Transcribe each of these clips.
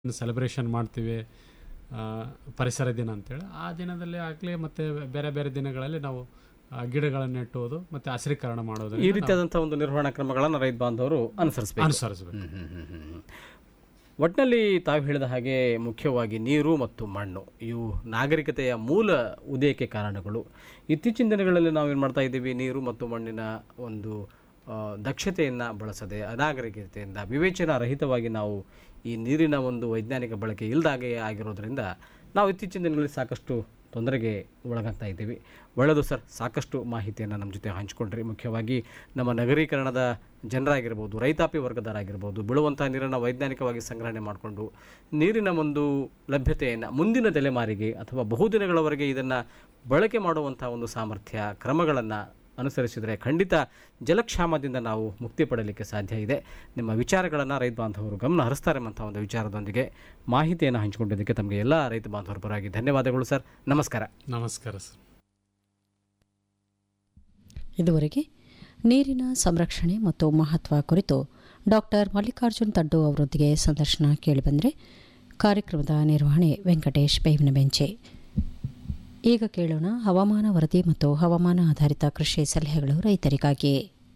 celebration ಮಾಡ್ತೀವಿ ಆ, ಪರಿಸರ ದಿನ ಅಂತೇಳಿ ಆ ದಿನದಲ್ಲಿ ಆಗಲಿ ಮತ್ತು ಬೇರೆ ಬೇರೆ ದಿನಗಳಲ್ಲಿ ನಾವು ಆ, ಗಿಡಗಳನ್ನು ನೆಟ್ಟುವುದು ಮತ್ತು ಹಸಿರೀಕರಣ ಮಾಡೋದು ಈ ರೀತಿಯಾದಂಥ ಒಂದು ನಿರ್ವಹಣಾ ಕ್ರಮಗಳನ್ನು ರೈತ ಬಾಂಧವರು ಅನುಸರಿಸಬೇಕು ಅನುಸರಿಸಬೇಕು ಒಟ್ಟಿನಲ್ಲಿ ತಾವು ಹೇಳಿದ ಹಾಗೆ ಮುಖ್ಯವಾಗಿ ನೀರು ಮತ್ತು ಮಣ್ಣು ಇವು ನಾಗರಿಕತೆಯ ಮೂಲ ಉದಯಕ್ಕೆ ಕಾರಣಗಳು ಇತ್ತೀಚಿನ ದಿನಗಳಲ್ಲಿ ನಾವು ಏನು ಮಾಡ್ತಾ ಇದ್ದೀವಿ ನೀರು ಮತ್ತು ಮಣ್ಣಿನ ಒಂದು ಆ, ದಕ್ಷತೆಯನ್ನು ಬಳಸದೆ ಅನಾಗರಿಕತೆಯಿಂದ ವಿವೇಚನಾ ರಹಿತವಾಗಿ ನಾವು ಈ ನೀರಿನ ಒಂದು ವೈಜ್ಞಾನಿಕ ಬಳಕೆ ಇಲ್ಲದಾಗೆ ಆಗಿರೋದ್ರಿಂದ ನಾವು ಇತ್ತೀಚಿನ ದಿನಗಳಲ್ಲಿ ಸಾಕಷ್ಟು ತೊಂದರೆಗೆ ಒಳಗಾಗ್ತಾ ಇದ್ದೀವಿ ಒಳ್ಳೆಯದು ಸರ್ ಸಾಕಷ್ಟು ಮಾಹಿತಿಯನ್ನು ನಮ್ಮ ಜೊತೆ ಹಂಚಿಕೊಂಡ್ರಿ ಮುಖ್ಯವಾಗಿ ನಮ್ಮ ನಗರೀಕರಣದ ಜನರಾಗಿರ್ಬೋದು ರೈತಾಪಿ ವರ್ಗದವರಾಗಿರ್ಬೋದು ಬೀಳುವಂಥ ನೀರನ್ನು ವೈಜ್ಞಾನಿಕವಾಗಿ ಸಂಗ್ರಹಣೆ ಮಾಡಿಕೊಂಡು ನೀರಿನ ಒಂದು ಲಭ್ಯತೆಯನ್ನು ಮುಂದಿನ ತಲೆಮಾರಿಗೆ ಅಥವಾ ಬಹುದಿನಗಳವರೆಗೆ ಇದನ್ನು ಬಳಕೆ ಮಾಡುವಂಥ ಒಂದು ಸಾಮರ್ಥ್ಯ ಕ್ರಮಗಳನ್ನು ಅನುಸರಿಸಿದರೆ ಖಂಡಿತ ಜಲಕ್ಷಾಮದಿಂದ ನಾವು ಮುಕ್ತಿ ಪಡಲಿಕ್ಕೆ ಸಾಧ್ಯ ಇದೆ ನಿಮ್ಮ ವಿಚಾರಗಳನ್ನು ರೈತ ಬಾಂಧವರು ಗಮನ ಹರಿಸ್ತಾರೆ ಎಂಬಂಥ ಒಂದು ವಿಚಾರದೊಂದಿಗೆ ಮಾಹಿತಿಯನ್ನು ಹಂಚಿಕೊಂಡಿದ್ದಕ್ಕೆ ತಮಗೆ ಎಲ್ಲ ರೈತ ಬಾಂಧವರ ಪರವಾಗಿ ಧನ್ಯವಾದಗಳು ಸರ್ ನಮಸ್ಕಾರ ನಮಸ್ಕಾರ ಸರ್ ಇದುವರೆಗೆ ನೀರಿನ ಸಂರಕ್ಷಣೆ ಮತ್ತು ಮಹತ್ವ ಕುರಿತು ಡಾಕ್ಟರ್ ಮಲ್ಲಿಕಾರ್ಜುನ್ ತಡ್ಡು ಅವರೊಂದಿಗೆ ಸಂದರ್ಶನ ಕೇಳಿಬಂದರೆ ಕಾರ್ಯಕ್ರಮದ ನಿರ್ವಹಣೆ ವೆಂಕಟೇಶ್ ಬೇವಿನ ಬೆಂಚೆ ಈಗ ಕೇಳೋಣ ಹವಾಮಾನ ವರದಿ ಮತ್ತು ಹವಾಮಾನ ಆಧಾರಿತ ಕೃಷಿ ಸಲಹೆಗಳು ರೈತರಿಗಾಗಿ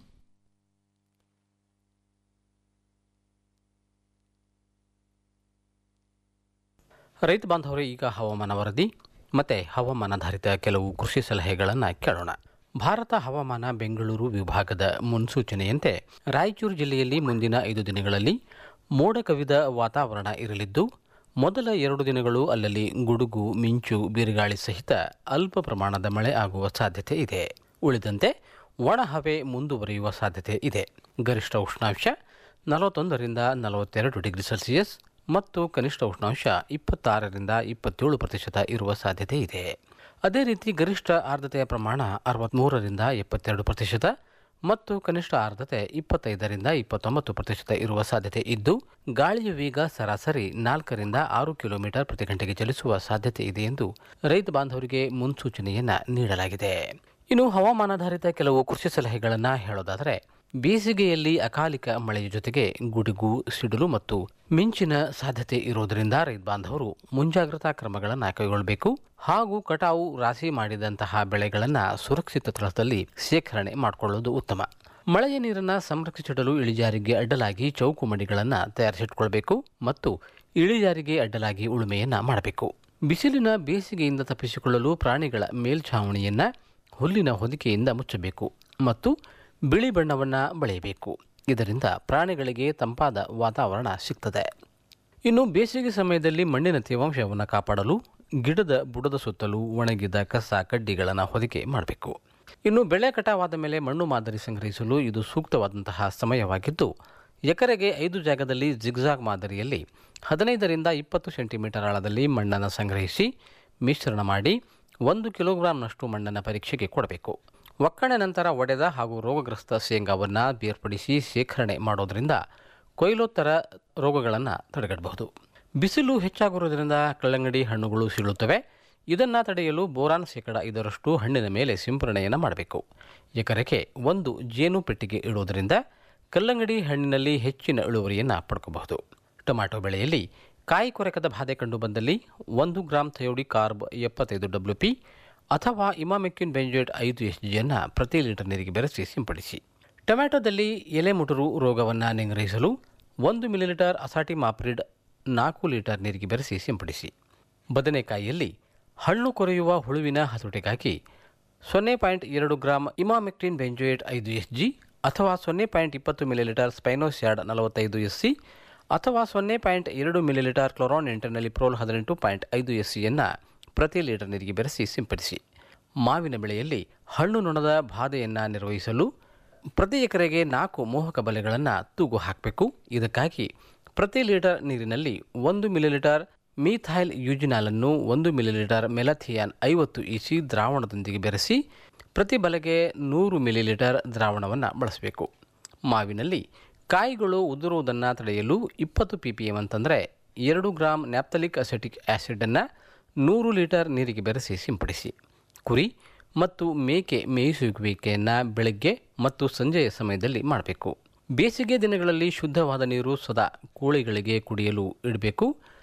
ರೈತ ಬಾಂಧವರು ಈಗ ಹವಾಮಾನ ವರದಿ ಮತ್ತು ಹವಾಮಾನಾಧಾರಿತ ಕೆಲವು ಕೃಷಿ ಸಲಹೆಗಳನ್ನು ಕೇಳೋಣ ಭಾರತ ಹವಾಮಾನ ಬೆಂಗಳೂರು ವಿಭಾಗದ ಮುನ್ಸೂಚನೆಯಂತೆ ರಾಯಚೂರು ಜಿಲ್ಲೆಯಲ್ಲಿ ಮುಂದಿನ ಐದು ದಿನಗಳಲ್ಲಿ ಮೋಡ ಕವಿದ ವಾತಾವರಣ ಇರಲಿದ್ದು ಮೊದಲ ಎರಡು ದಿನಗಳು ಅಲ್ಲಲ್ಲಿ ಗುಡುಗು ಮಿಂಚು ಬಿರುಗಾಳಿ ಸಹಿತ ಅಲ್ಪ ಪ್ರಮಾಣದ ಮಳೆ ಆಗುವ ಸಾಧ್ಯತೆ ಇದೆ ಉಳಿದಂತೆ ಒಣ ಹವೆ ಮುಂದುವರಿಯುವ ಸಾಧ್ಯತೆ ಇದೆ ಗರಿಷ್ಠ ಉಷ್ಣಾಂಶ ನಲವತ್ತೊಂದರಿಂದ ನಲವತ್ತೆರಡು ಡಿಗ್ರಿ ಸೆಲ್ಸಿಯಸ್ ಮತ್ತು ಕನಿಷ್ಠ ಉಷ್ಣಾಂಶ ಇಪ್ಪತ್ತಾರರಿಂದ ಇಪ್ಪತ್ತೇಳು ಪ್ರತಿಶತ ಇರುವ ಸಾಧ್ಯತೆ ಇದೆ ಅದೇ ರೀತಿ ಗರಿಷ್ಠ ಆರ್ದ್ರತೆಯ ಪ್ರಮಾಣ ಅರವತ್ತ್ಮೂರರಿಂದ ಎಪ್ಪತ್ತೆರಡು ಪ್ರತಿಶತ ಮತ್ತು ಕನಿಷ್ಠ ಆರ್ದ್ರತೆ ಇಪ್ಪತ್ತೈದರಿಂದ ಇಪ್ಪತ್ತೊಂಬತ್ತು ಪ್ರತಿಶತ ಇರುವ ಸಾಧ್ಯತೆ ಇದ್ದು ಗಾಳಿಯ ವೇಗ ಸರಾಸರಿ ನಾಲ್ಕರಿಂದ ಆರು ಕಿಲೋಮೀಟರ್ ಪ್ರತಿ ಗಂಟೆಗೆ ಚಲಿಸುವ ಸಾಧ್ಯತೆ ಇದೆ ಎಂದು ರೈತ ಬಾಂಧವರಿಗೆ ಮುನ್ಸೂಚನೆಯನ್ನ ನೀಡಲಾಗಿದೆ ಇನ್ನು ಹವಾಮಾನಾಧಾರಿತ ಕೆಲವು ಕೃಷಿ ಸಲಹೆಗಳನ್ನು ಹೇಳೋದಾದರೆ ಬೇಸಿಗೆಯಲ್ಲಿ ಅಕಾಲಿಕ ಮಳೆಯ ಜೊತೆಗೆ ಗುಡುಗು ಸಿಡಿಲು ಮತ್ತು ಮಿಂಚಿನ ಸಾಧ್ಯತೆ ಇರುವುದರಿಂದ ರೈತ ಬಾಂಧವರು ಮುಂಜಾಗ್ರತಾ ಕ್ರಮಗಳನ್ನು ಕೈಗೊಳ್ಳಬೇಕು ಹಾಗೂ ಕಟಾವು ರಾಶಿ ಮಾಡಿದಂತಹ ಬೆಳೆಗಳನ್ನು ಸುರಕ್ಷಿತ ಸ್ಥಳದಲ್ಲಿ ಶೇಖರಣೆ ಮಾಡಿಕೊಳ್ಳುವುದು ಉತ್ತಮ ಮಳೆಯ ನೀರನ್ನು ಸಂರಕ್ಷಿಸಿಡಲು ಇಳಿಜಾರಿಗೆ ಅಡ್ಡಲಾಗಿ ಚೌಕು ಮಡಿಗಳನ್ನು ತಯಾರಿಸಿಟ್ಕೊಳ್ಬೇಕು ಮತ್ತು ಇಳಿಜಾರಿಗೆ ಅಡ್ಡಲಾಗಿ ಉಳುಮೆಯನ್ನ ಮಾಡಬೇಕು ಬಿಸಿಲಿನ ಬೇಸಿಗೆಯಿಂದ ತಪ್ಪಿಸಿಕೊಳ್ಳಲು ಪ್ರಾಣಿಗಳ ಮೇಲ್ಛಾವಣಿಯನ್ನ ಹುಲ್ಲಿನ ಹೊದಿಕೆಯಿಂದ ಮುಚ್ಚಬೇಕು ಮತ್ತು ಬಿಳಿ ಬಣ್ಣವನ್ನು ಬಳೆಯಬೇಕು ಇದರಿಂದ ಪ್ರಾಣಿಗಳಿಗೆ ತಂಪಾದ ವಾತಾವರಣ ಸಿಗ್ತದೆ ಇನ್ನು ಬೇಸಿಗೆ ಸಮಯದಲ್ಲಿ ಮಣ್ಣಿನ ತೇವಾಂಶವನ್ನು ಕಾಪಾಡಲು ಗಿಡದ ಬುಡದ ಸುತ್ತಲೂ ಒಣಗಿದ ಕಸ ಕಡ್ಡಿಗಳನ್ನು ಹೊದಿಕೆ ಮಾಡಬೇಕು ಇನ್ನು ಬೆಳೆ ಕಟಾವಾದ ಮೇಲೆ ಮಣ್ಣು ಮಾದರಿ ಸಂಗ್ರಹಿಸಲು ಇದು ಸೂಕ್ತವಾದಂತಹ ಸಮಯವಾಗಿದ್ದು ಎಕರೆಗೆ ಐದು ಜಾಗದಲ್ಲಿ ಜಿಗ್ಜಾಗ್ ಮಾದರಿಯಲ್ಲಿ ಹದಿನೈದರಿಂದ ಇಪ್ಪತ್ತು ಸೆಂಟಿಮೀಟರ್ ಆಳದಲ್ಲಿ ಮಣ್ಣನ್ನು ಸಂಗ್ರಹಿಸಿ ಮಿಶ್ರಣ ಮಾಡಿ ಒಂದು ಕಿಲೋಗ್ರಾಂನಷ್ಟು ಮಣ್ಣನ್ನು ಪರೀಕ್ಷೆಗೆ ಕೊಡಬೇಕು ಒಕ್ಕಣೆ ನಂತರ ಒಡೆದ ಹಾಗೂ ರೋಗಗ್ರಸ್ತ ಶೇಂಗಾವನ್ನು ಬೇರ್ಪಡಿಸಿ ಶೇಖರಣೆ ಮಾಡೋದರಿಂದ ಕೊಯ್ಲೋತ್ತರ ರೋಗಗಳನ್ನು ತಡೆಗಟ್ಟಬಹುದು ಬಿಸಿಲು ಹೆಚ್ಚಾಗಿರುವುದರಿಂದ ಕಲ್ಲಂಗಡಿ ಹಣ್ಣುಗಳು ಸೀಳುತ್ತವೆ ಇದನ್ನು ತಡೆಯಲು ಬೋರಾನ್ ಶೇಕಡ ಐದರಷ್ಟು ಹಣ್ಣಿನ ಮೇಲೆ ಸಿಂಪರಣೆಯನ್ನು ಮಾಡಬೇಕು ಎಕರೆಗೆ ಒಂದು ಜೇನು ಪೆಟ್ಟಿಗೆ ಇಡುವುದರಿಂದ ಕಲ್ಲಂಗಡಿ ಹಣ್ಣಿನಲ್ಲಿ ಹೆಚ್ಚಿನ ಇಳುವರಿಯನ್ನು ಪಡ್ಕೋಬಹುದು ಟೊಮ್ಯಾಟೊ ಬೆಳೆಯಲ್ಲಿ ಕಾಯಿ ಕೊರಕದ ಬಾಧೆ ಕಂಡು ಬಂದಲ್ಲಿ ಒಂದು ಗ್ರಾಂ ಥಯೋಡಿ ಕಾರ್ಬ್ ಎಪ್ಪತ್ತೈದು ಡಬ್ಲ್ಯೂ ಪಿ ಅಥವಾ ಇಮಾಮೆಕ್ಯೂನ್ ಬೆಂಜೋಯೇಟ್ ಐದು ಎಸ್ ಜಿಯನ್ನು ಪ್ರತಿ ಲೀಟರ್ ನೀರಿಗೆ ಬೆರೆಸಿ ಸಿಂಪಡಿಸಿ ಟೊಮ್ಯಾಟೊದಲ್ಲಿ ಎಲೆ ಮುಟುರು ರೋಗವನ್ನು ನಿಗ್ರಹಿಸಲು ಒಂದು ಮಿಲಿಲೀಟರ್ ಅಸಾಟಿ ಮಾಪ್ರಿಡ್ ನಾಲ್ಕು ಲೀಟರ್ ನೀರಿಗೆ ಬೆರೆಸಿ ಸಿಂಪಡಿಸಿ ಬದನೆಕಾಯಿಯಲ್ಲಿ ಹಣ್ಣು ಕೊರೆಯುವ ಹುಳುವಿನ ಹತೋಟಿಗಾಗಿ ಸೊನ್ನೆ ಪಾಯಿಂಟ್ ಎರಡು ಗ್ರಾಂ ಇಮಾಮೆಕ್ಟಿನ್ ಬೆಂಜೋಯೇಟ್ ಐದು ಎಸ್ ಜಿ ಅಥವಾ ಸೊನ್ನೆ ಪಾಯಿಂಟ್ ಇಪ್ಪತ್ತು ಮಿಲಿಲೀಟರ್ ಸ್ಪೈನೋಸ್ಯಾಡ್ ನಲವತ್ತೈದು ಎಸ್ ಸಿ ಅಥವಾ ಸೊನ್ನೆ ಪಾಯಿಂಟ್ ಎರಡು ಮಿಲಿಲೀಟರ್ ಕ್ಲೋರಾನ್ ಎಂಟರ್ನಲ್ಲಿ ಪ್ರೋಲ್ ಹದಿನೆಂಟು ಪಾಯಿಂಟ್ ಐದು ಎಸ್ ಸಿಯನ್ನು ಪ್ರತಿ ಲೀಟರ್ ನೀರಿಗೆ ಬೆರೆಸಿ ಸಿಂಪಡಿಸಿ ಮಾವಿನ ಬೆಳೆಯಲ್ಲಿ ಹಣ್ಣು ನೊಣದ ಬಾಧೆಯನ್ನು ನಿರ್ವಹಿಸಲು ಪ್ರತಿ ಎಕರೆಗೆ ನಾಲ್ಕು ಮೋಹಕ ಬಲೆಗಳನ್ನು ತೂಗು ಹಾಕಬೇಕು ಇದಕ್ಕಾಗಿ ಪ್ರತಿ ಲೀಟರ್ ನೀರಿನಲ್ಲಿ ಒಂದು ಮಿಲಿಲೀಟರ್ ಮೀಥೈಲ್ ಯೂಜಿನಾಲನ್ನು ಒಂದು ಮಿಲಿಲೀಟರ್ ಮೆಲಥಿಯಾನ್ ಐವತ್ತು ಇಸಿ ದ್ರಾವಣದೊಂದಿಗೆ ಬೆರೆಸಿ ಪ್ರತಿ ಬಲೆಗೆ ನೂರು ಮಿಲಿಲೀಟರ್ ದ್ರಾವಣವನ್ನು ಬಳಸಬೇಕು ಮಾವಿನಲ್ಲಿ ಕಾಯಿಗಳು ಉದುರುವುದನ್ನು ತಡೆಯಲು ಇಪ್ಪತ್ತು ಪಿ ಪಿ ಎಮ್ ಅಂತಂದರೆ ಎರಡು ಗ್ರಾಂ ನ್ಯಾಪ್ತಲಿಕ್ ಅಸೆಟಿಕ್ ಆ್ಯಸಿಡನ್ನು ನೂರು ಲೀಟರ್ ನೀರಿಗೆ ಬೆರೆಸಿ ಸಿಂಪಡಿಸಿ ಕುರಿ ಮತ್ತು ಮೇಕೆ ಮೇಯಿಸುವಿಕೆಯನ್ನು ಬೆಳಗ್ಗೆ ಮತ್ತು ಸಂಜೆಯ ಸಮಯದಲ್ಲಿ ಮಾಡಬೇಕು ಬೇಸಿಗೆ ದಿನಗಳಲ್ಲಿ ಶುದ್ಧವಾದ ನೀರು ಸದಾ ಕೋಳಿಗಳಿಗೆ ಕುಡಿಯಲು ಇಡಬೇಕು